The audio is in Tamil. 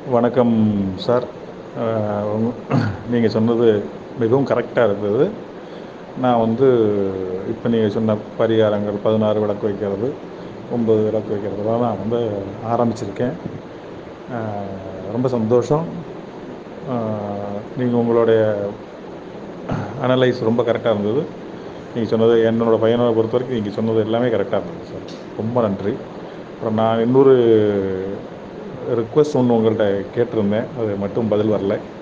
வணக்கம் சார் நீங்கள் சொன்னது மிகவும் கரெக்டாக இருந்தது நான் வந்து இப்போ நீங்கள் சொன்ன பரிகாரங்கள் பதினாறு விளக்கு வைக்கிறது ஒம்பது விளக்கு வைக்கிறதெல்லாம் நான் வந்து ஆரம்பிச்சிருக்கேன் ரொம்ப சந்தோஷம் நீங்கள் உங்களுடைய அனலைஸ் ரொம்ப கரெக்டாக இருந்தது நீங்கள் சொன்னது என்னோடய பையனை பொறுத்த வரைக்கும் நீங்கள் சொன்னது எல்லாமே கரெக்டாக இருந்தது சார் ரொம்ப நன்றி அப்புறம் நான் இன்னொரு ரிக்வெஸ்ட் ஒன்று உங்கள்கிட்ட கேட்டிருந்தேன் அது மட்டும் பதில் வரல